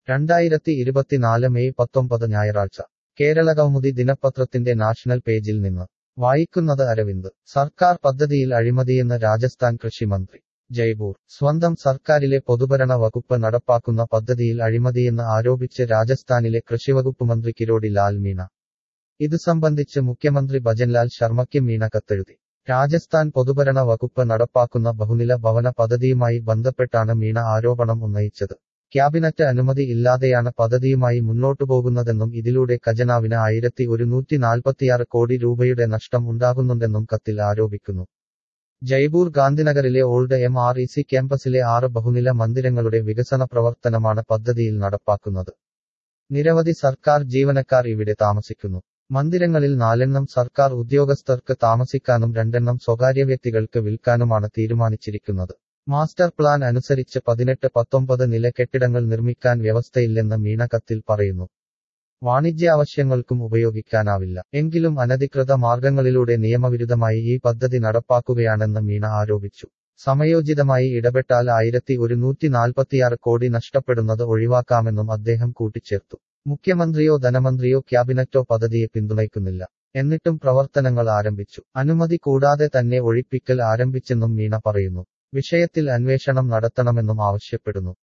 രണ്ടായിരത്തി ഇരുപത്തിനാല് മെയ് പത്തൊമ്പത് ഞായറാഴ്ച കേരളകൗമുദി ദിനപത്രത്തിന്റെ നാഷണൽ പേജിൽ നിന്ന് വായിക്കുന്നത് അരവിന്ദ് സർക്കാർ പദ്ധതിയിൽ അഴിമതിയെന്ന് രാജസ്ഥാൻ കൃഷിമന്ത്രി ജയ്പൂർ സ്വന്തം സർക്കാരിലെ പൊതുഭരണ വകുപ്പ് നടപ്പാക്കുന്ന പദ്ധതിയിൽ അഴിമതിയെന്ന് ആരോപിച്ച് രാജസ്ഥാനിലെ കൃഷിവകുപ്പ് മന്ത്രി കിരോടി ലാൽ മീണ ഇതു സംബന്ധിച്ച് മുഖ്യമന്ത്രി ഭജൻലാൽ ശർമ്മയ്ക്ക് മീണ കത്തെഴുതി രാജസ്ഥാൻ പൊതുഭരണ വകുപ്പ് നടപ്പാക്കുന്ന ബഹുനില ഭവന പദ്ധതിയുമായി ബന്ധപ്പെട്ടാണ് മീണ ആരോപണം ഉന്നയിച്ചത് ക്യാബിനറ്റ് അനുമതി ഇല്ലാതെയാണ് പദ്ധതിയുമായി മുന്നോട്ടു പോകുന്നതെന്നും ഇതിലൂടെ ഖജനാവിന് ആയിരത്തി ഒരുന്നൂറ്റി നാൽപ്പത്തിയാറ് കോടി രൂപയുടെ നഷ്ടം ഉണ്ടാകുന്നുണ്ടെന്നും കത്തിൽ ആരോപിക്കുന്നു ജയ്പൂർ ഗാന്ധിനഗറിലെ old M R E C ക്യാമ്പസിലെ ആറ് ബഹുനില മന്ദിരങ്ങളുടെ വികസന പ്രവർത്തനമാണ് പദ്ധതിയിൽ നടപ്പാക്കുന്നത് നിരവധി സർക്കാർ ജീവനക്കാർ ഇവിടെ താമസിക്കുന്നു മന്ദിരങ്ങളിൽ നാലെണ്ണം സർക്കാർ ഉദ്യോഗസ്ഥർക്ക് താമസിക്കാനും രണ്ടെണ്ണം സ്വകാര്യ വ്യക്തികൾക്ക് വിൽക്കാനുമാണ് തീരുമാനിച്ചിരിക്കുന്നത് മാസ്റ്റർ പ്ലാൻ അനുസരിച്ച് പതിനെട്ട് പത്തൊമ്പത് നില കെട്ടിടങ്ങൾ നിർമ്മിക്കാൻ വ്യവസ്ഥയില്ലെന്ന് മീണ കത്തിൽ പറയുന്നു വാണിജ്യ ആവശ്യങ്ങൾക്കും ഉപയോഗിക്കാനാവില്ല എങ്കിലും അനധികൃത മാർഗങ്ങളിലൂടെ നിയമവിരുദ്ധമായി ഈ പദ്ധതി നടപ്പാക്കുകയാണെന്ന് മീണ ആരോപിച്ചു സമയോചിതമായി ഇടപെട്ടാൽ ആയിരത്തി ഒരുന്നൂറ്റി നാൽപ്പത്തിയാറ് കോടി നഷ്ടപ്പെടുന്നത് ഒഴിവാക്കാമെന്നും അദ്ദേഹം കൂട്ടിച്ചേർത്തു മുഖ്യമന്ത്രിയോ ധനമന്ത്രിയോ ക്യാബിനറ്റോ പദ്ധതിയെ പിന്തുണയ്ക്കുന്നില്ല എന്നിട്ടും പ്രവർത്തനങ്ങൾ ആരംഭിച്ചു അനുമതി കൂടാതെ തന്നെ ഒഴിപ്പിക്കൽ ആരംഭിച്ചെന്നും മീണ പറയുന്നു വിഷയത്തിൽ അന്വേഷണം നടത്തണമെന്നും ആവശ്യപ്പെടുന്നു